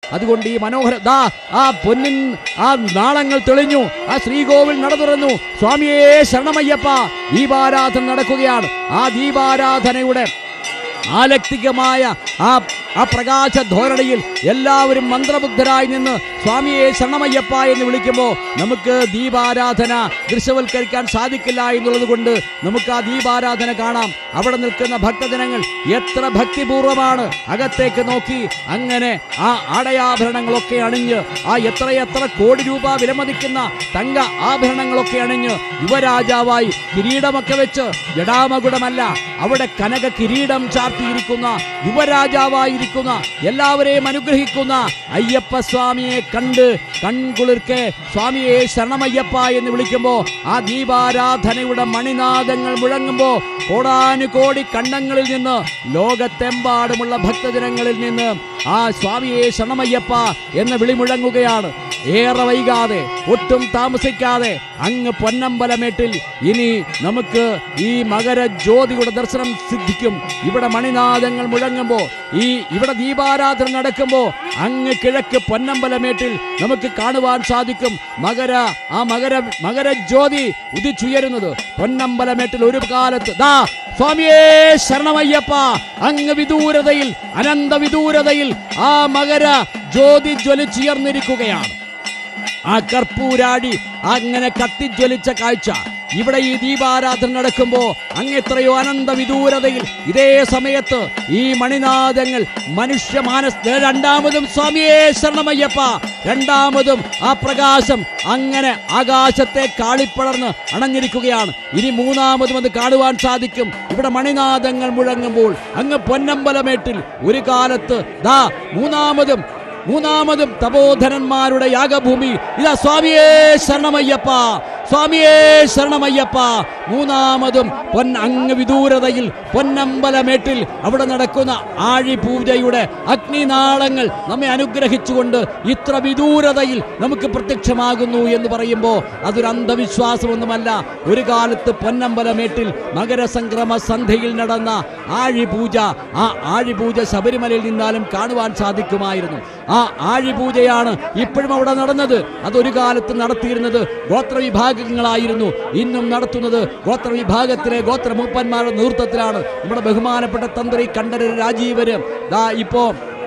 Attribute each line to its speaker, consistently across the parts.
Speaker 1: അതുകൊണ്ട് ഈ മനോഹര ദാ ആ പൊന്നിൻ ആ നാളങ്ങൾ തെളിഞ്ഞു ആ ശ്രീകോവിൽ നട തുറന്നു സ്വാമിയേ ശരണമയ്യപ്പ ദീപാരാധന നടക്കുകയാണ് ആ ദീപാരാധനയുടെ ആലക്തികമായ ആ ആ പ്രകാശ ധോരണയിൽ എല്ലാവരും മന്ത്രബുദ്ധരായി നിന്ന് സ്വാമിയെ ശരണമയ്യപ്പ എന്ന് വിളിക്കുമ്പോൾ നമുക്ക് ദീപാരാധന ദൃശ്യവൽക്കരിക്കാൻ സാധിക്കില്ല എന്നുള്ളത് കൊണ്ട് നമുക്ക് ആ ദീപാരാധന കാണാം അവിടെ നിൽക്കുന്ന ഭക്തജനങ്ങൾ എത്ര ഭക്തിപൂർവമാണ് അകത്തേക്ക് നോക്കി അങ്ങനെ ആ ആടയാഭരണങ്ങളൊക്കെ അണിഞ്ഞ് ആ എത്രയെത്ര കോടി രൂപ വിലമതിക്കുന്ന തങ്ക ആഭരണങ്ങളൊക്കെ അണിഞ്ഞ് യുവരാജാവായി കിരീടമൊക്കെ വെച്ച് ജടാമകുടമല്ല അവിടെ കനക കിരീടം ചാർത്തിയിരിക്കുന്ന യുവരാജാവായിരിക്കുന്ന എല്ലാവരെയും അനുഗ്രഹിക്കുന്ന അയ്യപ്പ സ്വാമിയെ കണ്ട് കൺകുളിർക്കെ സ്വാമിയെ ശരണമയ്യപ്പ എന്ന് വിളിക്കുമ്പോ ആ ദീപാരാധനയുടെ മണിനാദങ്ങൾ മുഴങ്ങുമ്പോ കോടാനുകോടി കണ്ടങ്ങളിൽ നിന്ന് ലോകത്തെമ്പാടുമുള്ള ഭക്തജനങ്ങളിൽ നിന്ന് ആ സ്വാമിയെ ശരണമയ്യപ്പ എന്ന വിളി മുഴങ്ങുകയാണ് ഏറെ വൈകാതെ ഒട്ടും താമസിക്കാതെ അങ്ങ് പൊന്നമ്പലമേട്ടിൽ ഇനി നമുക്ക് ഈ മകര ജ്യോതിയുടെ ദർശനം സിദ്ധിക്കും ഇവിടെ മണിനാദങ്ങൾ മുഴങ്ങുമ്പോൾ ഈ ഇവിടെ ദീപാരാധന നടക്കുമ്പോൾ അങ്ങ് കിഴക്ക് പൊന്നമ്പലമേട്ടിൽ നമുക്ക് കാണുവാൻ സാധിക്കും മകര ആ മകര മകര ജ്യോതി ഉദിച്ചുയരുന്നത് പൊന്നമ്പലമേട്ടിൽ ഒരു കാലത്ത് ദാ സ്വാമിയേ ശരണമയ്യപ്പ അങ്ങ് വിദൂരതയിൽ അനന്ത വിദൂരതയിൽ ആ മകര ജ്യോതി ജ്വലിച്ചുയർന്നിരിക്കുകയാണ് ആ കർപ്പൂരാടി അങ്ങനെ കത്തിജ്വലിച്ച കാഴ്ച ഇവിടെ ഈ ദീപാരാധന നടക്കുമ്പോ അങ്ങെത്രയോ അനന്ത വിദൂരതയിൽ ഇതേ സമയത്ത് ഈ മണിനാദങ്ങൾ മനുഷ്യ മാനസ് രണ്ടാമതും സ്വാമിയേ ശരണമയ്യപ്പ രണ്ടാമതും ആ പ്രകാശം അങ്ങനെ ആകാശത്തെ കാളിപ്പടർന്ന് അണഞ്ഞിരിക്കുകയാണ് ഇനി മൂന്നാമതും അത് കാണുവാൻ സാധിക്കും ഇവിടെ മണിനാദങ്ങൾ മുഴങ്ങുമ്പോൾ അങ്ങ് പൊന്നമ്പലമേട്ടിൽ ഒരു കാലത്ത് ദാ മൂന്നാമതും മൂന്നാമതും തപോധനന്മാരുടെ യാഗഭൂമി ഇതാ സ്വാമിയേ ശരണമയ്യപ്പ സ്വാമിയേ ശരണമയ്യപ്പ മൂന്നാമതും പൊൻ അങ്ങ് വിദൂരതയിൽ പൊന്നമ്പലമേട്ടിൽ അവിടെ നടക്കുന്ന ആഴിപൂജയുടെ അഗ്നിനാളങ്ങൾ നമ്മെ അനുഗ്രഹിച്ചുകൊണ്ട് ഇത്ര വിദൂരതയിൽ നമുക്ക് പ്രത്യക്ഷമാകുന്നു എന്ന് പറയുമ്പോൾ അതൊരു അന്ധവിശ്വാസമൊന്നുമല്ല ഒരു കാലത്ത് പൊന്നമ്പലമേട്ടിൽ മകരസംക്രമ സന്ധ്യയിൽ നടന്ന ആഴിപൂജ ആ ആഴിപൂജ ശബരിമലയിൽ നിന്നാലും കാണുവാൻ സാധിക്കുമായിരുന്നു ആ ആഴിപൂജയാണ് ഇപ്പോഴും അവിടെ നടന്നത് അതൊരു കാലത്ത് നടത്തിയിരുന്നത് ഗോത്രവിഭാഗങ്ങളായിരുന്നു ഇന്നും നടത്തുന്നത് ഗോത്രവിഭാഗത്തിലെ ഗോത്രമൂപ്പന്മാരുടെ നേതൃത്വത്തിലാണ് നമ്മുടെ ബഹുമാനപ്പെട്ട തന്ത്രി കണ്ഠരര് രാജീവര് ദാ ഇപ്പോ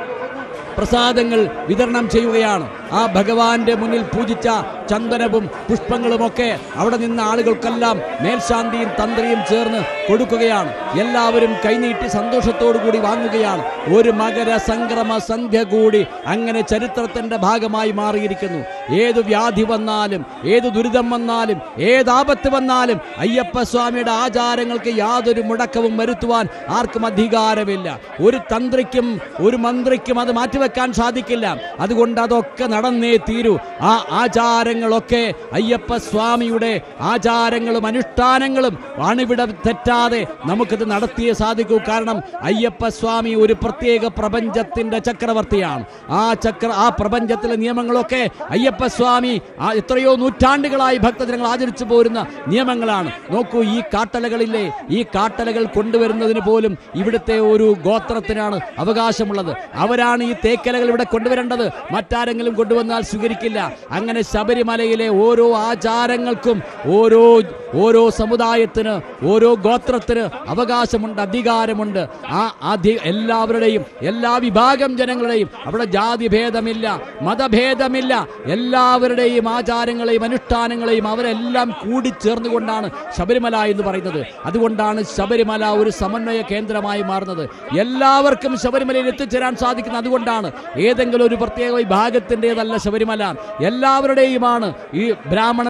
Speaker 1: പ്രസാദങ്ങൾ വിതരണം ചെയ്യുകയാണ് ആ ഭഗവാന്റെ മുന്നിൽ പൂജിച്ച ചന്ദനവും പുഷ്പങ്ങളുമൊക്കെ അവിടെ നിന്ന ആളുകൾക്കെല്ലാം മേൽശാന്തിയും തന്ത്രിയും ചേർന്ന് കൊടുക്കുകയാണ് എല്ലാവരും കൈനീട്ടി സന്തോഷത്തോടു കൂടി വാങ്ങുകയാണ് ഒരു മകര സംക്രമ സന്ധ്യ കൂടി അങ്ങനെ ചരിത്രത്തിന്റെ ഭാഗമായി മാറിയിരിക്കുന്നു ഏതു വ്യാധി വന്നാലും ഏതു ദുരിതം വന്നാലും ഏതാപത്ത് വന്നാലും അയ്യപ്പ സ്വാമിയുടെ ആചാരങ്ങൾക്ക് യാതൊരു മുടക്കവും വരുത്തുവാൻ ആർക്കും അധികാരമില്ല ഒരു തന്ത്രിക്കും ഒരു മന്ത്രിക്കും അത് മാറ്റിവെക്കാൻ സാധിക്കില്ല അതുകൊണ്ട് അതൊക്കെ നടന്നേ തീരൂ ആ ആചാരങ്ങളൊക്കെ അയ്യപ്പ സ്വാമിയുടെ ആചാരങ്ങളും അനുഷ്ഠാനങ്ങളും അണിവിട തെറ്റാതെ നമുക്കത് നടത്തിയേ സാധിക്കൂ കാരണം അയ്യപ്പ സ്വാമി ഒരു പ്രത്യേക പ്രപഞ്ചത്തിന്റെ ചക്രവർത്തിയാണ് ആ ചക്ര ആ പ്രപഞ്ചത്തിലെ നിയമങ്ങളൊക്കെ അയ്യപ്പ സ്വാമി ആ എത്രയോ നൂറ്റാണ്ടുകളായി ഭക്തജനങ്ങൾ ആചരിച്ചു പോരുന്ന നിയമങ്ങളാണ് നോക്കൂ ഈ കാട്ടലകളില്ലേ ഈ കാട്ടലകൾ കൊണ്ടുവരുന്നതിന് പോലും ഇവിടുത്തെ ഒരു ഗോത്രത്തിനാണ് അവകാശമുള്ളത് അവരാണ് ഈ തേക്കലകൾ ഇവിടെ കൊണ്ടുവരേണ്ടത് മറ്റാരെങ്കിലും കൊണ്ടുവന്നാൽ സ്വീകരിക്കില്ല അങ്ങനെ ശബരിമലയിലെ ഓരോ ആചാരങ്ങൾക്കും ഓരോ ഓരോ സമുദായത്തിന് ഓരോ ഗോത്രത്തിന് അവകാശമുണ്ട് അധികാരമുണ്ട് ആ അധി എല്ലാവരുടെയും എല്ലാ വിഭാഗം ജനങ്ങളുടെയും അവിടെ ജാതി ഭേദമില്ല മതഭേദമില്ല എല്ലാവരുടെയും ആചാരങ്ങളെയും അനുഷ്ഠാനങ്ങളെയും അവരെല്ലാം കൂടിച്ചേർന്നുകൊണ്ടാണ് ശബരിമല എന്ന് പറയുന്നത് അതുകൊണ്ടാണ് ശബരിമല ഒരു സമന്വയ കേന്ദ്രമായി മാറുന്നത് എല്ലാവർക്കും ശബരിമലയിൽ എത്തിച്ചേരാൻ സാധിക്കുന്നത് അതുകൊണ്ടാണ് ഏതെങ്കിലും ഒരു പ്രത്യേക വിഭാഗത്തിൻ്റെതല്ല ശബരിമല എല്ലാവരുടെയുമാണ് ഈ ബ്രാഹ്മണ